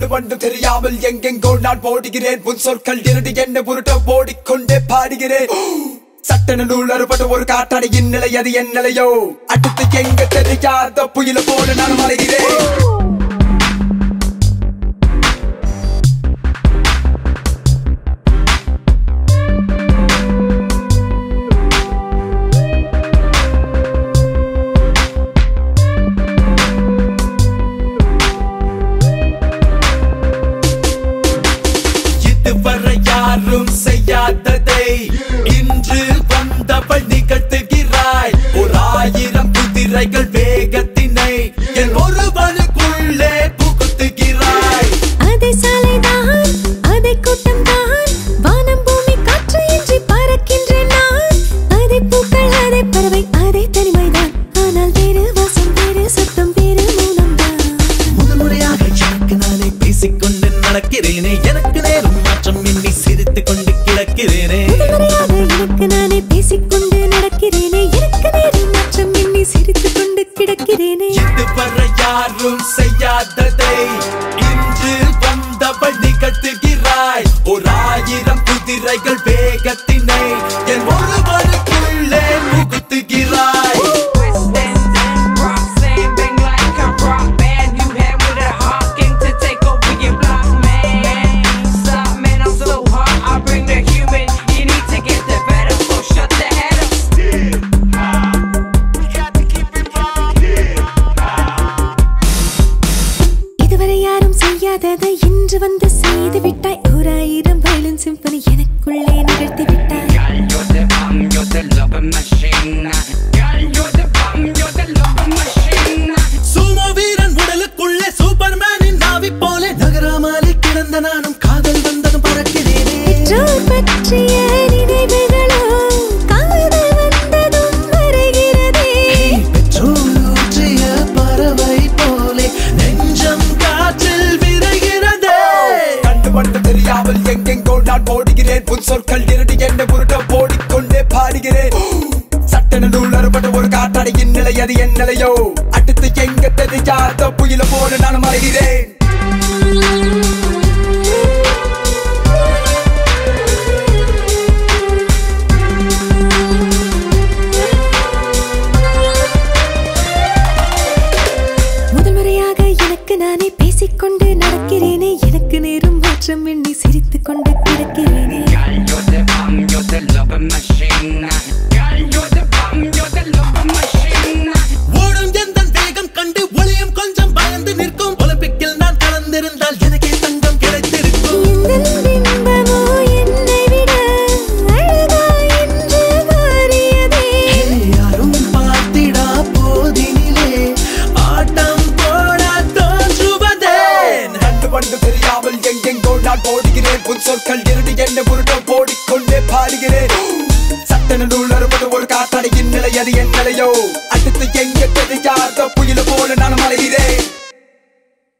வந்து தெரியாமல் எங்கெங்கோ நான் போடுகிறேன் உன் சொற்கள் இரண்டு என்ன புருட்ட ஓடிக்கொண்டே பாடுகிறேன் சட்டன நூல் அறுபட்ட ஒரு காட்டாடியின் நிலை அது என் நிலையோ அடுத்து எங்க தெரியாத புயல போல நான் மறைகிறேன் இதுவரை யாரும் செய்யாததை இன்று வந்தவள் நிகழ்த்துகிறாய் ஒரு ஆயிரம் குதிரைகள் வேகத்தினை என் ஒருவனுக்குள்ளே புகுத்துகிறாய் அதை சாலைதான் அதை கூட்டம்தான் வானம் பூமி காற்று இன்றி பறக்கின்றேன் நான் அதை பூக்கள் அதை பறவை அதை தனிமைதான் ஆனால் வேறு வாசம் வேறு சத்தம் வேறு மௌனம்தான் முதல் முறையாக எனக்கு நானே பேசிக்கொண்டு நடக்கிறேனே எனக்கு நேரம் மாற்றம் எண்ணி சிரித்துக் கொண்டு கிடக்கிறேனே முதல்முறையாக எனக்கு நானே பேசிக்கொண்டு நடக்கிறேனே எனக்கு நேரம் மாற்றம் எண்ணி சிரித்துக் கொண்டு கிடக்கிறேனே இதுவரை யாரும் செய்யாததை இன்று வந்தவள் நிகழ்த்துகிறாய் ஒரு ஆயிரம் குதிரைகள் வேகத்தினை என் ஒருவனுக்குள்ளே புகுத்துகிறாய் Twisting, Roxanne, bang like a rock band. You had with a honking to take over your block, man. Stop, man, I'm so hot. I bring the human. You need to get the better, so shut the head up. இதுவரை யாரும் செய்யாததை இன்று வந்து செய்து விட்டாய் ஓராயிரம் violin symphony எனக்குள்ளே நிகழ்த்தி விட்டாய் Girl, you're the bomb, you're the loving machine. Girl, you're the bomb, you're the loving machine. சூமோ வீரன் உடலுக்குள்ளே சூப்பர்மேனின் நாவி போல நகராமலே கிடந்த நானும் காதல் வந்ததும் பறக்கிறேனே பெற்றோர் பற்றிய நினைவுகளோ காதல் வந்ததும் மறைகிறதே பெட்ரோல் ஊற்றிய பறவை போலே நெஞ்சம் காற்றில் விரைகிறதே கண்டுபட்டு தெரியாமல் எங்கெங்கோ நான் போடுகிறேன் உன் சொற்கள் இரண்டு என்ன புருட்ட ஓடிக்கொண்டே பாடுகிறேன் சட்டன நூல் அறுபட்ட ஒரு காட்டாடியின் நிலை அது என் நிலையோ அடுத்து எங்க தெரியாத புயல போல நான் மறைகிறேன் முதல் முறையாக எனக்கு நானே பேசிக்கொண்டு நடக்கிறேனே எனக்கு நேரும் மாற்றம் எண்ணி சிரித்துக் கொண்டு கிடக்கிறேனே Girl, you're the bomb, you're the loving machine. Girl, you're the bomb, you're the loving machine. ஓடும் எந்த வேகம் கண்டு ஒளியும் கொஞ்சம் பயந்து நிற்கும் ஒலிம்பிக்கில் நான் கலந்திருந்தால் எனக்கே தங்கம் கிடைத்திருக்கும் எந்தன் பிம்பமோ என்னை விட அழகா என்று மாறியதே யாரும் பார்த்திடா போதினிலே ஆட்டம் போட தோன்றுவதே கண்டுபட்டு தெரியாமல் எங்கெங்கோ நான் போடுகிறேன் உன் சொற்கள் இரண்டு என்ன புருட்ட ஓடிக்கொண்டே பாடுகிறேன் சட்டன நூல் அறுபது ஒரு காட்டாடியின் நிலை அது என் நிலையோ அடுத்து எங்க தெரியாத புயல போல நான் மறைகிறேன்